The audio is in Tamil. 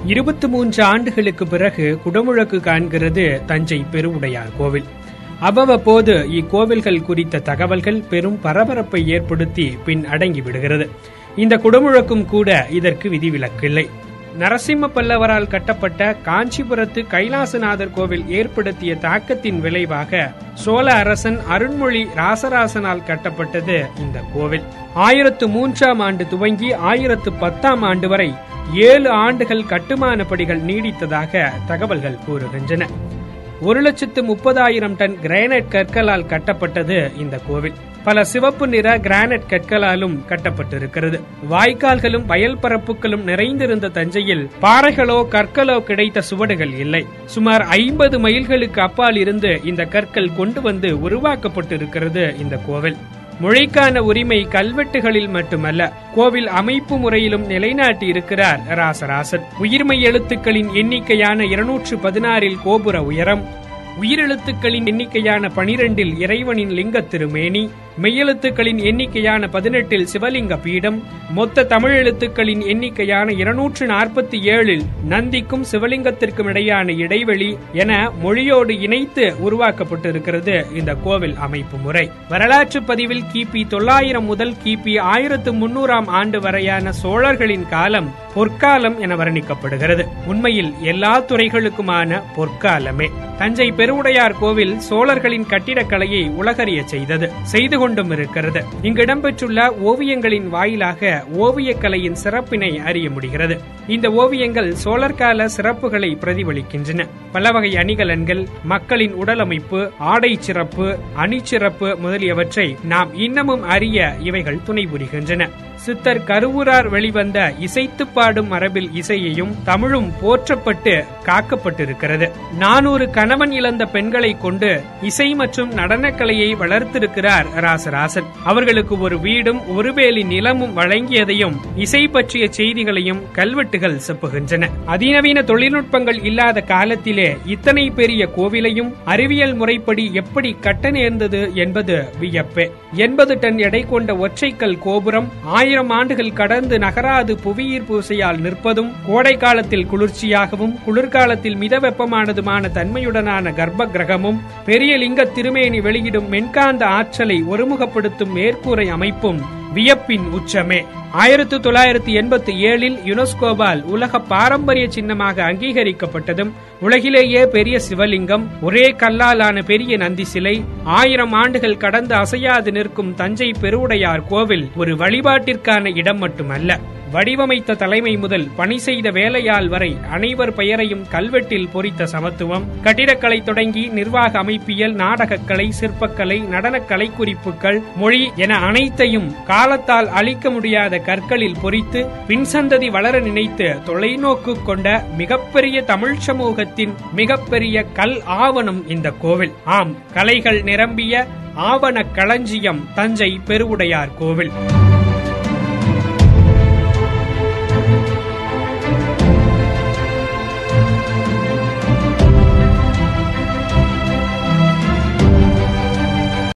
இருபத்தி மூன்று ஆண்டுகளுக்கு பிறகு குடமுழக்கு காண்கிறது தஞ்சை பெருவுடையார் கோவில் அவ்வப்போது இக்கோவில்கள் குறித்த தகவல்கள் பெரும் பரபரப்பை ஏற்படுத்தி பின் அடங்கி விடுகிறது இந்த குடமுழக்கும் கூட இதற்கு விதிவிலக்கில்லை நரசிம்ம பல்லவரால் கட்டப்பட்ட காஞ்சிபுரத்து கைலாசநாதர் கோவில் ஏற்படுத்திய தாக்கத்தின் விளைவாக சோழ அரசன் அருண்மொழி ராசராசனால் கட்டப்பட்டது இந்த கோவில் ஆயிரத்து மூன்றாம் ஆண்டு துவங்கி ஆயிரத்து பத்தாம் ஆண்டு வரை ஏழு ஆண்டுகள் கட்டுமான பணிகள் நீடித்ததாக தகவல்கள் கூறுகின்றன ஒரு லட்சத்து முப்பதாயிரம் டன் கிரானைட் கற்களால் கட்டப்பட்டது இந்த கோவில் பல சிவப்பு நிற கிரானைட் கற்களாலும் கட்டப்பட்டிருக்கிறது வாய்க்கால்களும் வயல் பரப்புகளும் நிறைந்திருந்த தஞ்சையில் பாறைகளோ கற்களோ கிடைத்த சுவடுகள் இல்லை சுமார் ஐம்பது மைல்களுக்கு அப்பால் இருந்து இந்த கற்கள் கொண்டு வந்து உருவாக்கப்பட்டிருக்கிறது இந்த கோவில் மொழிக்கான உரிமை கல்வெட்டுகளில் மட்டுமல்ல கோவில் அமைப்பு முறையிலும் நிலைநாட்டி இருக்கிறார் ராசராசன் உயிர்மை எழுத்துக்களின் எண்ணிக்கையான இருநூற்று பதினாறில் கோபுர உயரம் உயிரெழுத்துக்களின் எண்ணிக்கையான பனிரெண்டில் இறைவனின் லிங்க திருமேனி மெய்யெழுத்துக்களின் எண்ணிக்கையான பதினெட்டில் சிவலிங்க பீடம் மொத்த தமிழ் எழுத்துக்களின் எண்ணிக்கையான இருநூற்று நாற்பத்தி ஏழில் நந்திக்கும் சிவலிங்கத்திற்கும் இடையான இடைவெளி என மொழியோடு இணைத்து உருவாக்கப்பட்டிருக்கிறது இந்த கோவில் அமைப்பு முறை வரலாற்று பதிவில் கிபி தொள்ளாயிரம் முதல் கிபி ஆயிரத்து முன்னூறாம் ஆண்டு வரையான சோழர்களின் காலம் பொற்காலம் என வர்ணிக்கப்படுகிறது உண்மையில் எல்லா துறைகளுக்குமான பொற்காலமே தஞ்சை பெருவுடையார் கோவில் சோழர்களின் கட்டிடக்கலையை உலகறிய செய்தது செய்து கொண்டும் இருக்கிறது இங்கு இடம்பெற்றுள்ள ஓவியங்களின் வாயிலாக ஓவியக்கலையின் சிறப்பினை அறிய முடிகிறது இந்த ஓவியங்கள் சோழர் கால சிறப்புகளை பிரதிபலிக்கின்றன பல வகை அணிகலன்கள் மக்களின் உடலமைப்பு ஆடை சிறப்பு அணிச்சிறப்பு முதலியவற்றை நாம் இன்னமும் அறிய இவைகள் துணை புரிகின்றன சித்தர் கருவூரார் வெளிவந்த இசைத்து பாடும் மரபில் இசையையும் தமிழும் போற்றப்பட்டு காக்கப்பட்டிருக்கிறது நானூறு கணவன் இழந்த பெண்களை கொண்டு இசை மற்றும் நடனக்கலையை வளர்த்திருக்கிறார் ராசராசன் அவர்களுக்கு ஒரு வீடும் ஒரு வேலி நிலமும் வழங்கியதையும் இசை பற்றிய செய்திகளையும் கல்வெட்டுகள் செப்புகின்றன அதிநவீன தொழில்நுட்பங்கள் இல்லாத காலத்திலே இத்தனை பெரிய கோவிலையும் அறிவியல் முறைப்படி எப்படி கட்ட நேர்ந்தது என்பது வியப்பே எண்பது டன் எடை கொண்ட ஒற்றைக்கல் கோபுரம் ஆயிரம் ஆண்டுகள் கடந்து நகராது புவியீர்ப்பு விசையால் நிற்பதும் கோடை காலத்தில் குளிர்ச்சியாகவும் குளிர்காலத்தில் மித வெப்பமானதுமான தன்மையுடனான கர்ப்ப கிரகமும் பெரிய லிங்க திருமேனி வெளியிடும் மென்காந்த ஆற்றலை ஒருமுகப்படுத்தும் மேற்கூரை அமைப்பும் வியப்பின் உச்சமே ஆயிரத்தி தொள்ளாயிரத்தி எண்பத்தி ஏழில் யுனெஸ்கோவால் உலக பாரம்பரிய சின்னமாக அங்கீகரிக்கப்பட்டதும் உலகிலேயே பெரிய சிவலிங்கம் ஒரே கல்லாலான பெரிய நந்தி சிலை ஆயிரம் ஆண்டுகள் கடந்து அசையாது நிற்கும் தஞ்சை பெருவுடையார் கோவில் ஒரு வழிபாட்டிற்கான இடம் மட்டுமல்ல வடிவமைத்த தலைமை முதல் பணி செய்த வேலையால் வரை அனைவர் பெயரையும் கல்வெட்டில் பொறித்த சமத்துவம் கட்டிடக்கலை தொடங்கி நிர்வாக அமைப்பியல் நாடகக்கலை சிற்பக்கலை நடனக்கலை குறிப்புகள் மொழி என அனைத்தையும் காலத்தால் அழிக்க முடியாத கற்களில் பொறித்து பின்சந்ததி வளர நினைத்து தொலைநோக்கு கொண்ட மிகப்பெரிய தமிழ் சமூகத்தின் மிகப்பெரிய கல் ஆவணம் இந்த கோவில் ஆம் கலைகள் நிரம்பிய ஆவண களஞ்சியம் தஞ்சை பெருவுடையார் கோவில்